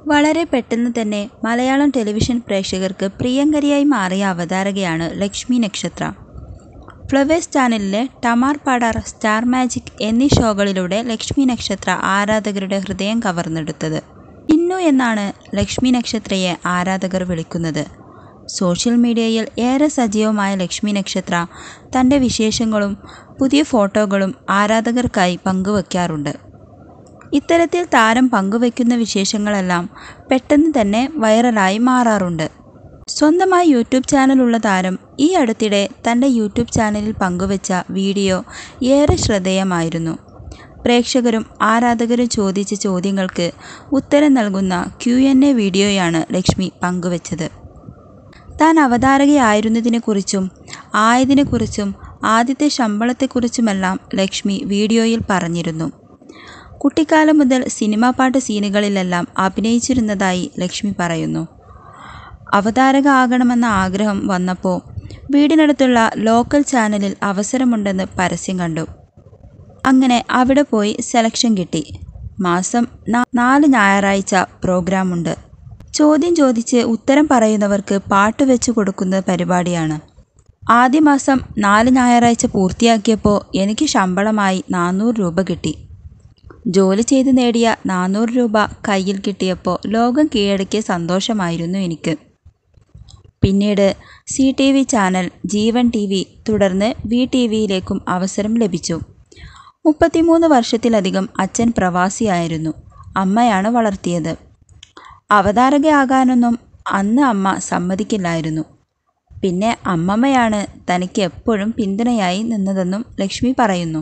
വളരെ പെട്ടെന്ന് തന്നെ മലയാളം ടെലിവിഷൻ പ്രേക്ഷകർക്ക് പ്രിയങ്കരിയായി മാറിയ അവതാരകയാണ് ലക്ഷ്മി നക്ഷത്ര ഫ്ലവേഴ്സ് ചാനലിലെ ടമാർ പാടാർ സ്റ്റാർ മാജിക് എന്നീ ഷോകളിലൂടെ ലക്ഷ്മി നക്ഷത്ര ആരാധകരുടെ ഹൃദയം കവർന്നെടുത്തത് ഇന്നു എന്നാണ് ലക്ഷ്മി നക്ഷത്രയെ ആരാധകർ വിളിക്കുന്നത് സോഷ്യൽ മീഡിയയിൽ ഏറെ സജീവമായ ലക്ഷ്മി നക്ഷത്ര തൻ്റെ വിശേഷങ്ങളും പുതിയ ഫോട്ടോകളും ആരാധകർക്കായി പങ്കുവയ്ക്കാറുണ്ട് ഇത്തരത്തിൽ താരം പങ്കുവയ്ക്കുന്ന വിശേഷങ്ങളെല്ലാം പെട്ടെന്ന് തന്നെ വൈറലായി മാറാറുണ്ട് സ്വന്തമായി യൂട്യൂബ് ചാനലുള്ള താരം ഈ അടുത്തിടെ തൻ്റെ യൂട്യൂബ് ചാനലിൽ പങ്കുവച്ച വീഡിയോ ഏറെ ശ്രദ്ധേയമായിരുന്നു പ്രേക്ഷകരും ആരാധകരും ചോദിച്ച ചോദ്യങ്ങൾക്ക് ഉത്തരം നൽകുന്ന ക്യു എൻ എ വീഡിയോയാണ് ലക്ഷ്മി പങ്കുവച്ചത് താൻ അവതാരകയായിരുന്നതിനെക്കുറിച്ചും ആയതിനെക്കുറിച്ചും ആദ്യത്തെ ശമ്പളത്തെക്കുറിച്ചുമെല്ലാം ലക്ഷ്മി വീഡിയോയിൽ പറഞ്ഞിരുന്നു കുട്ടിക്കാലം മുതൽ സിനിമാ പാട്ട് സീനുകളിലെല്ലാം അഭിനയിച്ചിരുന്നതായി ലക്ഷ്മി പറയുന്നു അവതാരക ആകണമെന്ന ആഗ്രഹം വന്നപ്പോൾ വീടിനടുത്തുള്ള ലോക്കൽ ചാനലിൽ അവസരമുണ്ടെന്ന് പരസ്യം കണ്ടു അങ്ങനെ അവിടെ പോയി സെലക്ഷൻ കിട്ടി മാസം നാല് ഞായറാഴ്ച പ്രോഗ്രാമുണ്ട് ചോദ്യം ചോദിച്ച് ഉത്തരം പറയുന്നവർക്ക് പാട്ട് വെച്ച് കൊടുക്കുന്ന പരിപാടിയാണ് ആദ്യ മാസം നാല് ഞായറാഴ്ച പൂർത്തിയാക്കിയപ്പോൾ എനിക്ക് ശമ്പളമായി നാനൂറ് രൂപ കിട്ടി ജോലി ചെയ്ത് നേടിയ നാനൂറ് രൂപ കയ്യിൽ കിട്ടിയപ്പോൾ ലോകം കീഴടക്കിയ സന്തോഷമായിരുന്നു എനിക്ക് പിന്നീട് C T V channel Jeevan T V തുടർന്ന് വി ടി വിയിലേക്കും അവസരം ലഭിച്ചു മുപ്പത്തിമൂന്ന് വർഷത്തിലധികം അച്ഛൻ പ്രവാസിയായിരുന്നു അമ്മയാണ് വളർത്തിയത് അവതാരകയാകാനൊന്നും അന്ന് അമ്മ സമ്മതിക്കില്ലായിരുന്നു പിന്നെ അമ്മമ്മയാണ് തനിക്ക് എപ്പോഴും പിന്തുണയായി നിന്നതെന്നും ലക്ഷ്മി പറയുന്നു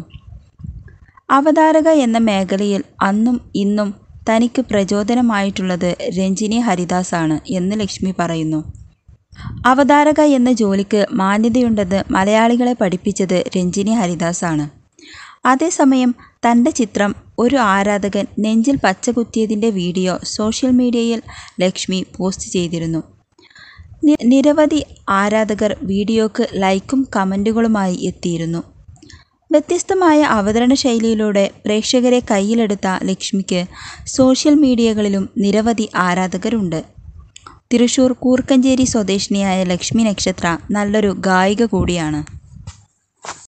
അവതാരക എന്ന മേഖലയിൽ അന്നും ഇന്നും തനിക്ക് പ്രചോദനമായിട്ടുള്ളത് രഞ്ജിനി ഹരിദാസാണ് എന്ന് ലക്ഷ്മി പറയുന്നു അവതാരക എന്ന ജോലിക്ക് മാന്യതയുണ്ടെന്ന് മലയാളികളെ പഠിപ്പിച്ചത് രഞ്ജിനി ഹരിദാസാണ് അതേസമയം തൻ്റെ ചിത്രം ഒരു ആരാധകൻ നെഞ്ചിൽ പച്ചകുത്തിയതിൻ്റെ വീഡിയോ സോഷ്യൽ മീഡിയയിൽ ലക്ഷ്മി പോസ്റ്റ് ചെയ്തിരുന്നു നിരവധി ആരാധകർ വീഡിയോക്ക് ലൈക്കും കമൻറ്റുകളുമായി എത്തിയിരുന്നു വ്യത്യസ്തമായ അവതരണ ശൈലിയിലൂടെ പ്രേക്ഷകരെ കയ്യിലെടുത്ത ലക്ഷ്മിക്ക് സോഷ്യൽ മീഡിയകളിലും നിരവധി ആരാധകരുണ്ട് തൃശൂർ കൂർക്കഞ്ചേരി സ്വദേശിനിയായ ലക്ഷ്മി നക്ഷത്ര നല്ലൊരു ഗായിക കൂടിയാണ്